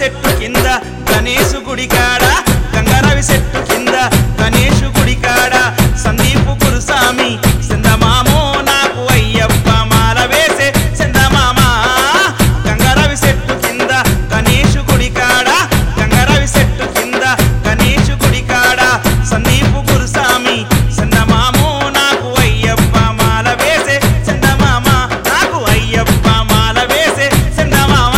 చెట్టు కింద గణేశు గుడి కాడ గంగారవి చెట్టు కింద గణేశు గుడి కాడ సందీపు గురుస్వామి చందమామో నాకు అయ్యప్ప మాల వేసే చందమామ గంగారవి చెట్టు కింద గణేశు గుడి కాడ గంగారవి చెట్టు కింద గణేశు గుడి కాడ సందీపు గురుస్వామి చందమామో నాకు అయ్యప్ప మాల వేసే చందమామ నాకు అయ్యప్ప మాల వేసే చందమామ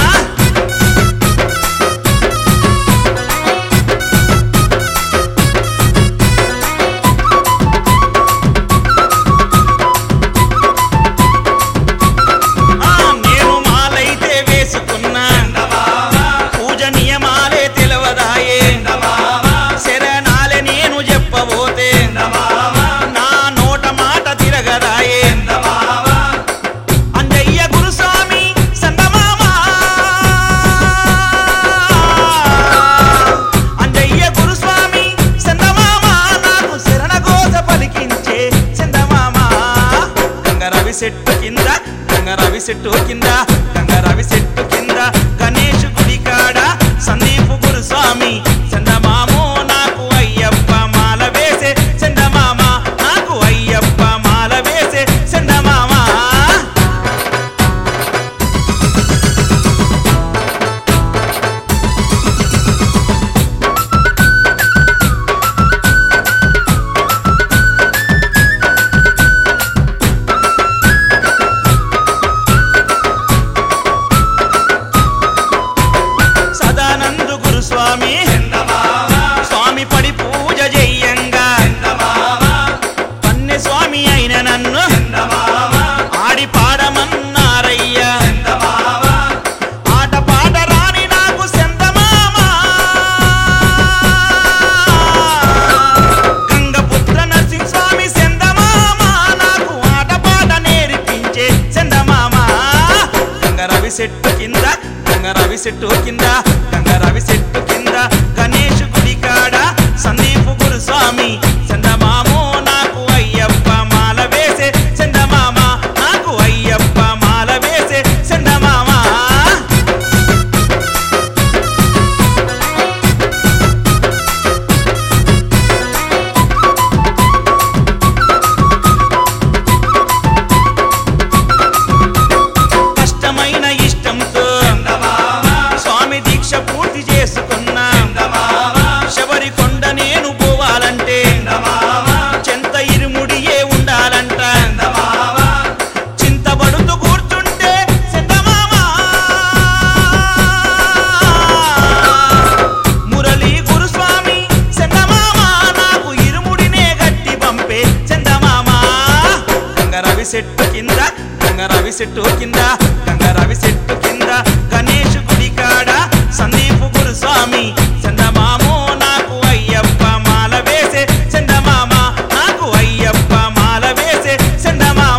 ఆ నేను మాలైతే వేసుకున్నా పూజ నియమాలే తెలవదాయే శరణాలే నేను చెప్పబోతే నా నోట మాట తిరగదాయే అంజయ్య గురుస్వామి సందమామ అంజయ్య గురుస్వామి సందమామ నాకు శరణఘోష పలికించే చందమామ గంగరవి చెట్టు కింద గంగరవి చెట్టు కింద గంగరవి చెట్టు కింద గణేష్ గుడి కాడ సందీపు గురుస్వామి చందమామో నాకు అయ్యప్ప మాల వేసే చందమామ నాకు అయ్యప్ప మాల వేసే చందమామ సదానందు గురుస్వామి స్వామి పడి పూజ చెయ్యంగా పన్నె స్వామి అయిన నన్ను ఆడి పాడమన్నారయ్యా ఆట పాట రాని నాకు సెందమామ గంగపుత్ర నరసింహ స్వామి సెందమామ నాకు ఆట పాట నేర్పించే సెందమామ గంగరవి చెట్టు కింద గంగరవి చెట్టు కింద గంగరవి చెట్టు కింద గణేష్ గుడి కాడ సందీపు గురుస్వామి చందమామో నాకు అయ్యప్ప మాల వేసే చందమామ నాకు అయ్యప్ప మాల వేసే చందమామ కష్టమైన ఇష్టంతో స్వామి దీక్ష పూర్తి చేసుకున్నా శబరి కొండ నేను పోవాలంటే చెంత ఇరుముడియే ఉండాలంట చింతబడుతూ కూర్చుంటే చందమామ మురళీ గురుస్వామి చందమామ నాకు ఇరుముడినే గట్టి పంపే చందమామ గంగరవి చెట్టు కింద గంగరవి చెట్టు కింద గంగరవి చెట్టు కింద గణేష్ గుడి కాడ సందీపు గురుస్వామి చందమామో నాకు అయ్యప్ప మాల వేసే చందమామ నాకు అయ్యప్ప మాల వేసే చందమామ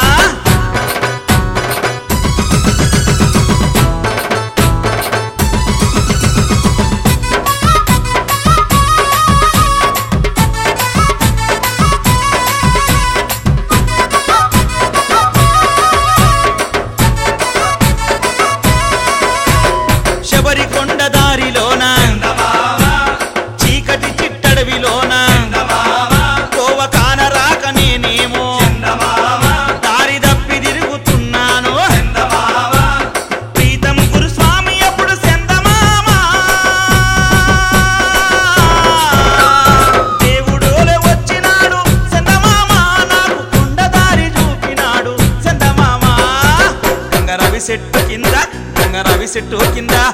శబరి కొండ దారిలోన చీకటి చిట్టడవిలోన కోవ కానరాక నేనేమో దారి తప్పి తిరుగుతున్నాను ప్రీతం గురుస్వామి అప్పుడు సెందమామ దేవుడోలే వచ్చినాడు సెందమామ నాకు కొండ దారి చూపినాడు సెందమామ గంగరవి చెట్టు కింద గంగరవి చెట్టు కింద